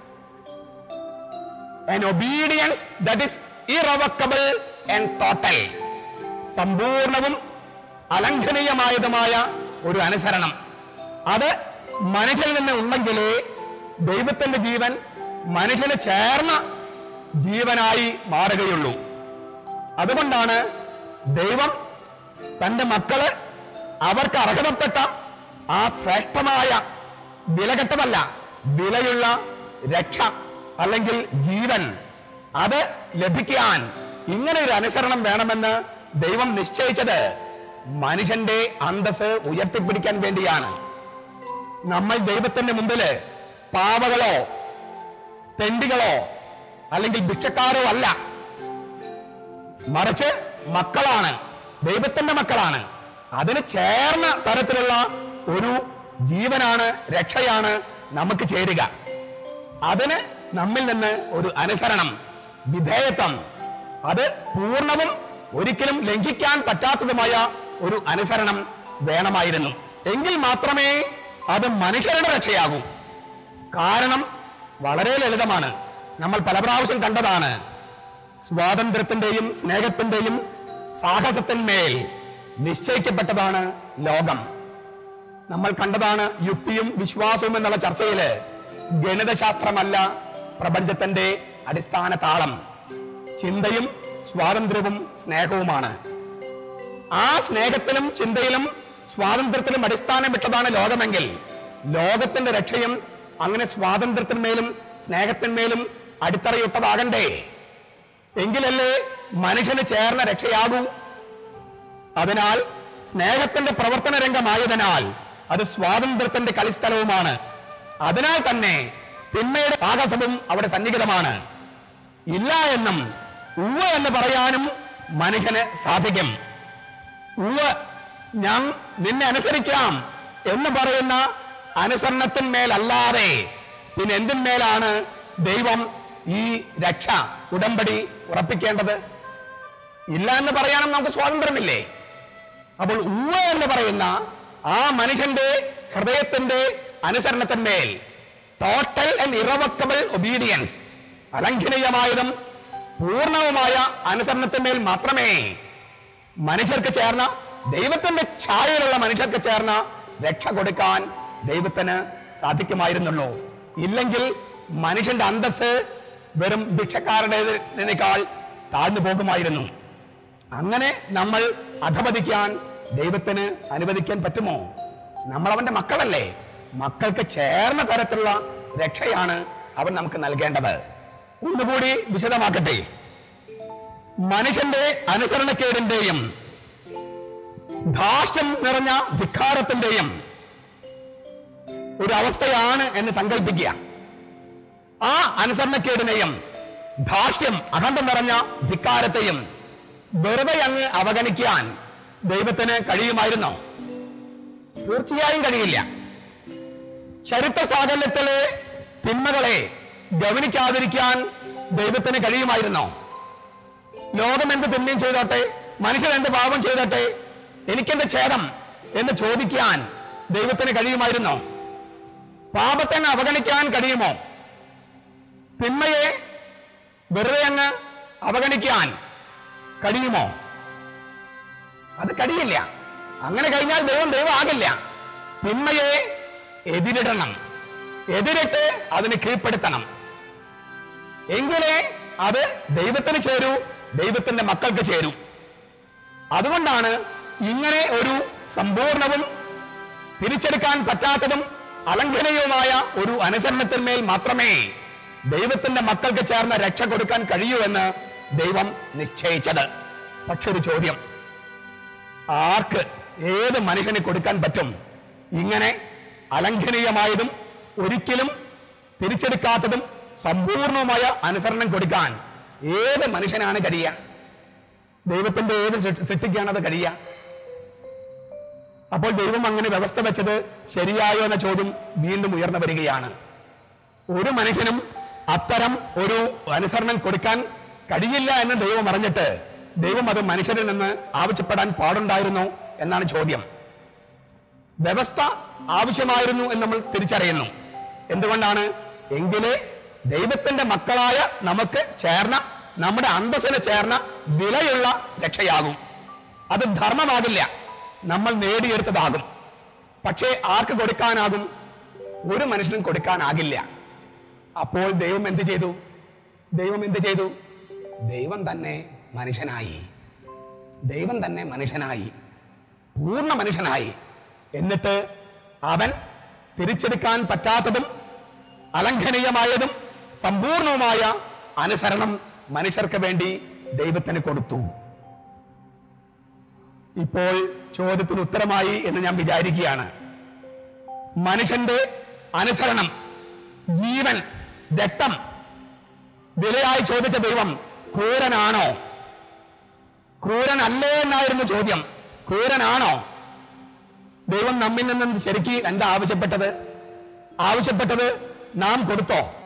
an obedience that is irrevocable and total സമ്പൂർണവും അലംഘനീയമായതുമായ ഒരു അനുസരണം അത് മനുഷ്യനിൽ നിന്ന് ഉണ്ടെങ്കിലേ ദൈവത്തിന്റെ ജീവൻ മനുഷ്യന് ചേർന്ന ജീവനായി മാറുകയുള്ളൂ അതുകൊണ്ടാണ് ദൈവം തന്റെ മക്കള് അവർക്ക് അർഹതപ്പെട്ട ആ ശ്രേഷ്ഠമായ വിലകെട്ടതല്ല വിലയുള്ള രക്ഷ അല്ലെങ്കിൽ ജീവൻ അത് ലഭിക്കാൻ ഇങ്ങനെ ഒരു അനുസരണം വേണമെന്ന് ദൈവം നിശ്ചയിച്ചത് മനുഷ്യന്റെ അന്തസ് ഉയർത്തിപ്പിടിക്കാൻ വേണ്ടിയാണ് നമ്മൾ ദൈവത്തിന്റെ മുമ്പില് പാവകളോ തെണ്ടികളോ അല്ലെങ്കിൽ ഭിക്ഷക്കാരോ അല്ല മറിച്ച് മക്കളാണ് ദൈവത്തിന്റെ മക്കളാണ് അതിന് ചേർന്ന തരത്തിലുള്ള ഒരു ജീവനാണ് രക്ഷയാണ് നമുക്ക് ചേരുക അതിന് നമ്മിൽ നിന്ന് ഒരു അനുസരണം വിധേയത്വം അത് പൂർണ്ണവും ഒരിക്കലും ലംഘിക്കാൻ പറ്റാത്തതുമായ ഒരു അനുസരണം വേണമായിരുന്നു എങ്കിൽ മാത്രമേ അത് മനുഷ്യരുടെ രക്ഷയാകൂ കാരണം വളരെ ലളിതമാണ് നമ്മൾ പല പ്രാവശ്യം കണ്ടതാണ് സ്വാതന്ത്ര്യത്തിന്റെയും സ്നേഹത്തിന്റെയും സാഹസത്തിന്മേൽ നിശ്ചയിക്കപ്പെട്ടതാണ് ലോകം നമ്മൾ കണ്ടതാണ് യുക്തിയും വിശ്വാസവും എന്നുള്ള ചർച്ചയില് ഗണിതശാസ്ത്രമല്ല പ്രപഞ്ചത്തിന്റെ അടിസ്ഥാന താളം ചിന്തയും സ്വാതന്ത്ര്യവും സ്നേഹവുമാണ് ആ സ്നേഹത്തിലും ചിന്തയിലും സ്വാതന്ത്ര്യത്തിലും അടിസ്ഥാനമിട്ടതാണ് ലോകമെങ്കിൽ ലോകത്തിന്റെ രക്ഷയും അങ്ങനെ സ്വാതന്ത്ര്യത്തിന്മേലും സ്നേഹത്തിന്മേലും അടിത്തറയിട്ടതാകണ്ടേ എങ്കിലല്ലേ മനുഷ്യന് ചേർന്ന രക്ഷയാകൂ അതിനാൽ സ്നേഹത്തിന്റെ പ്രവർത്തന രംഗമായതിനാൽ അത് സ്വാതന്ത്ര്യത്തിന്റെ കളിസ്ഥലവുമാണ് അതിനാൽ തന്നെ തിന്മയുടെ സാഹസവും അവിടെ സന്നിഹിതമാണ് ഇല്ല എന്നും ഉവ്വ എന്ന് പറയാനും മനുഷ്യന് സാധിക്കും ഉവ്വ് ഞാൻ നിന്നെ അനുസരിക്കാം എന്ന് പറയുന്ന അനുസരണത്തിന്മേലല്ലാതെ പിന്നെ എന്തിന്മേലാണ് ദൈവം ഈ രക്ഷ ഉടമ്പടി ഉറപ്പിക്കേണ്ടത് ഇല്ല എന്ന് പറയാനും നമുക്ക് സ്വാതന്ത്ര്യമില്ലേ അപ്പോൾ ഉവ്വ എന്ന് പറയുന്ന ആ മനുഷ്യന്റെ ഹൃദയത്തിന്റെ അനുസരണത്തിന്മേൽ ടോട്ടൽ ആൻഡ് ഇറവക്കബിൾ ഒബീഡിയൻസ് അലംഘനീയമായതും പൂർണ്ണവുമായ അനുസരണത്തിന്മേൽ മാത്രമേ മനുഷ്യർക്ക് ചേർന്ന ദൈവത്തിന്റെ ഛായയിലുള്ള മനുഷ്യർക്ക് ചേർന്ന രക്ഷ കൊടുക്കാൻ ദൈവത്തിന് സാധിക്കുമായിരുന്നുള്ളൂ ഇല്ലെങ്കിൽ മനുഷ്യന്റെ അന്തസ് വെറും ഭിക്ഷക്കാരുടേതിനേക്കാൾ താഴ്ന്നു പോകുമായിരുന്നു അങ്ങനെ നമ്മൾ അധപതിക്കാൻ ദൈവത്തിന് അനുവദിക്കാൻ പറ്റുമോ നമ്മൾ അവന്റെ മക്കളല്ലേ മക്കൾക്ക് ചേർന്ന തരത്തിലുള്ള രക്ഷയാണ് അവൻ നമുക്ക് നൽകേണ്ടത് ഒന്നുകൂടി വിശദമാക്കട്ടെ മനുഷ്യന്റെ അനുസരണക്കേടിന്റെയും ധാർഷ്ട്യം നിറഞ്ഞ ധിക്കാരത്തിന്റെയും ഒരു അവസ്ഥയാണ് എന്ന് സങ്കല്പിക്കുക ആ അനുസരണക്കേടിനെയും ധാർഷ്ട്യം അഹന്തം നിറഞ്ഞ ധിക്കാരത്തെയും വെറുതെ അങ്ങ് അവഗണിക്കാൻ ദൈവത്തിന് കഴിയുമായിരുന്നോ തീർച്ചയായും കഴിയില്ല ചരിത്ര സാകല്യത്തിലെ തിന്മകളെ ഗവനിക്കാതിരിക്കാൻ ദൈവത്തിന് കഴിയുമായിരുന്നോ ലോകം എന്ത് തിന്മയും ചെയ്തോട്ടെ മനുഷ്യൻ എന്ത് പാപം ചെയ്തോട്ടെ എനിക്കെന്ത് ഛേദം എന്ന് ചോദിക്കാൻ ദൈവത്തിന് കഴിയുമായിരുന്നോ പാപത്തെ അങ്ങ് അവഗണിക്കാൻ കഴിയുമോ തിന്മയെ വെറുതെ അങ്ങ് അവഗണിക്കാൻ കഴിയുമോ അത് കഴിയില്ല അങ്ങനെ കഴിഞ്ഞാൽ ദൈവം ദൈവം ആകില്ല തിന്മയെ എതിരിടണം എതിരിട്ട് അതിന് കീഴ്പ്പെടുത്തണം എങ്കിലേ അത് ദൈവത്തിന് ചേരൂ ദൈവത്തിന്റെ മക്കൾക്ക് ചേരൂ അതുകൊണ്ടാണ് ഇങ്ങനെ ഒരു സമ്പൂർണവും തിരിച്ചെടുക്കാൻ പറ്റാത്തതും അലംഘനീയവുമായ ഒരു അനുസരണത്തിന്മേൽ മാത്രമേ ദൈവത്തിന്റെ മക്കൾക്ക് ചേർന്ന രക്ഷ കൊടുക്കാൻ കഴിയൂ എന്ന് ദൈവം നിശ്ചയിച്ചത് പക്ഷെ ഒരു ചോദ്യം ആർക്ക് ഏത് മനുഷ്യന് കൊടുക്കാൻ പറ്റും ഇങ്ങനെ അലംഘനീയമായതും ഒരിക്കലും തിരിച്ചെടുക്കാത്തതും സമ്പൂർണവുമായ അനുസരണം കൊടുക്കാൻ ഏത് മനുഷ്യനാണ് കഴിയുക ദൈവത്തിന്റെ ഏത് സൃഷ്ടി- സൃഷ്ടിക്കാണ് അത് കഴിയുക അപ്പോൾ ദൈവം അങ്ങനെ വ്യവസ്ഥ വെച്ചത് ശരിയായോ എന്ന ചോദ്യം വീണ്ടും ഉയർന്നു വരികയാണ് ഒരു മനുഷ്യനും അത്തരം ഒരു അനുസരണം കൊടുക്കാൻ കഴിയില്ല എന്ന് ദൈവം അറിഞ്ഞിട്ട് ദൈവം അത് മനുഷ്യരിൽ നിന്ന് ആവശ്യപ്പെടാൻ പാടുണ്ടായിരുന്നോ എന്നാണ് ചോദ്യം വ്യവസ്ഥ ആവശ്യമായിരുന്നു എന്ന് നമ്മൾ തിരിച്ചറിയുന്നു എന്തുകൊണ്ടാണ് എങ്കിലേ ദൈവത്തിന്റെ മക്കളായ നമുക്ക് ചേർന്ന നമ്മുടെ അന്തസ്സിന് ചേർന്ന വിലയുള്ള രക്ഷയാകും അത് ധർമ്മമാകില്ല നമ്മൾ നേടിയെടുത്തതാകും പക്ഷേ ആർക്ക് കൊടുക്കാനാകും ഒരു മനുഷ്യനും കൊടുക്കാനാകില്ല അപ്പോൾ ദൈവം എന്ത് ചെയ്തു ദൈവം എന്ത് ചെയ്തു ദൈവം തന്നെ മനുഷ്യനായി ദൈവം തന്നെ മനുഷ്യനായി പൂർണ്ണ മനുഷ്യനായി എന്നിട്ട് അവൻ തിരിച്ചെടുക്കാൻ പറ്റാത്തതും അലംഘനീയമായതും സമ്പൂർണവുമായ അനുസരണം മനുഷ്യർക്ക് വേണ്ടി ദൈവത്തിന് കൊടുത്തു ഇപ്പോൾ ചോദ്യത്തിന് ഉത്തരമായി എന്ന് ഞാൻ വിചാരിക്കുകയാണ് മനുഷ്യന്റെ അനുസരണം ജീവൻ രക്തം വിലയായി ചോദിച്ച ദൈവം ക്രൂരനാണോ ക്രൂരനല്ലേ എന്നായിരുന്നു ചോദ്യം ക്രൂരനാണോ ദൈവം നമ്മിൽ നിന്ന് ശരിക്ക് എന്താ ആവശ്യപ്പെട്ടത് ആവശ്യപ്പെട്ടത് നാം കൊടുത്തോ